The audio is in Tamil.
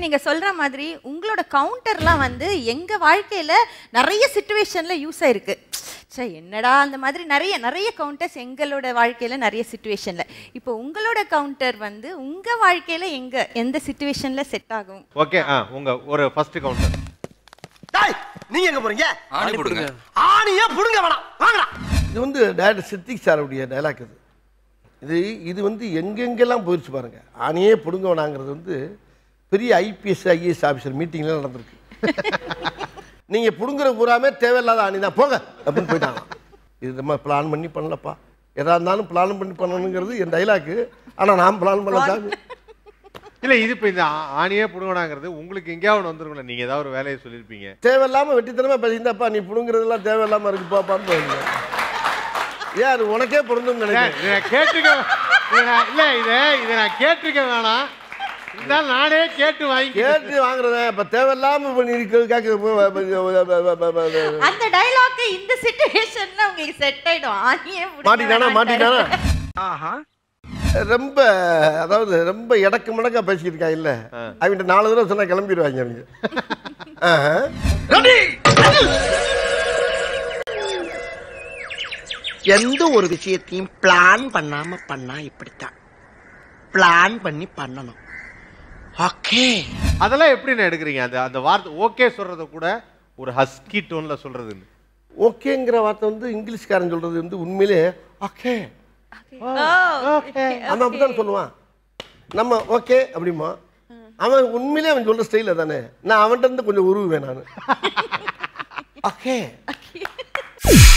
நீங்க சொல்ற மாதிரி உங்களோட கவுண்டர்லாம் வந்து எங்க வாழ்க்கையில நிறைய சுச்சுவேஷன்ல யூஸ் ஆயிருக்கு சே என்னடா அந்த மாதிரி நிறைய நிறைய கவுண்டர்ஸ் எங்களோட வாழ்க்கையில நிறைய சுச்சுவேஷன்ல இப்போ உங்களோட கவுண்டர் வந்து உங்க வாழ்க்கையில எங்க எந்த சுச்சுவேஷன்ல செட் ஆகும் ஓகே ஆ உங்க ஒரு ஃபர்ஸ்ட் கவுண்டர் டேய் நீங்க எங்க போறீங்க ஆணி போடுங்க ஆணியே புடுங்க வேணாம் வாங்கடா இது வந்து டேரக்டர் சித்திக் சாருடைய டைலாக் இது இது இது வந்து எங்கெங்கெல்லாம் போயிடுச்சு பாருங்க ஆணையே பிடுங்க வேணாங்கிறது வந்து பெரிய ஐபிஎஸ் ஐஏஎஸ் ஆஃபீஸர் மீட்டிங்ல நடந்திருக்கு நீங்க பிடுங்குற பூராமே தேவையில்லாத ஆணி தான் போங்க அப்படின்னு போயிட்டாங்க இது நம்ம பிளான் பண்ணி பண்ணலப்பா எதா இருந்தாலும் பிளான் பண்ணி பண்ணணுங்கிறது என் டைலாக்கு ஆனா நான் பிளான் பண்ணல சாமி இல்ல இது இப்ப இந்த ஆ- ஆணியே புடுங்கணாங்கிறது உங்களுக்கு எங்கேயாவது வந்துருங்களா நீங்க ஏதாவது ஒரு வேலையை சொல்லியிருப்பீங்க தேவையில்லாம வெட்டித்தனமா பேசியிருந்தாப்பா நீ பிடுங்குறதெல்லாம் தேவையில்லாம இருக்குப்பாப்பான்னு போயிருங்க ஏன் அது உனக்கே பொருந்தும் இதை நினைக்கிறேன் இதை நான் கேட்டிருக்க இதை நான் இல்ல இதை இதை நான் கேட்டிருக்க வேணாம் இருந்தாலும் நானே கேட்டு வாங்கி கேட்டு வாங்குறத இப்ப தேவையில்லாம இப்ப நீ கேட்க அந்த டைலாக் இந்த சுச்சுவேஷன்ல உங்களுக்கு செட் ஆயிடும் ஆணியே புடுங்க மாட்டிட்டானா வேணாம்ட்டாரு. மாட்டிட்டானா ரொம்ப அதாவது ரொம்ப இடக்கு மடக்கா பேசிக்கிட்டு இருக்காங்க இல்ல அவங்கிட்ட நாலு தடவை சொன்னா கிளம்பிடுவாங்க அவங்க ஆஹா. எந்த ஒரு விஷயத்தையும் பிளான் பண்ணாம பண்ணா இப்படித்தான் பிளான் பண்ணி பண்ணணும் ஓகே அதெல்லாம் எப்படி நான் எடுக்கிறீங்க அந்த அந்த வார்த்தை ஓகே சொல்றத கூட ஒரு ஹஸ்கி டோன்ல சொல்றதுன்னு ஓகேங்கிற வார்த்தை வந்து இங்கிலீஷ்காரன் சொல்றது வந்து உண்மையிலே ஓகே ஓ, அவன் அப்படித்தான் சொல்லுவான் நம்ம ஓகே அப்படிமா அவன் உண்மையிலே அவன் சொல்ற ஸ்டைல தானே நான் அவன்கிட்ட இருந்து கொஞ்சம் உருவுவேன் நான் ஓகே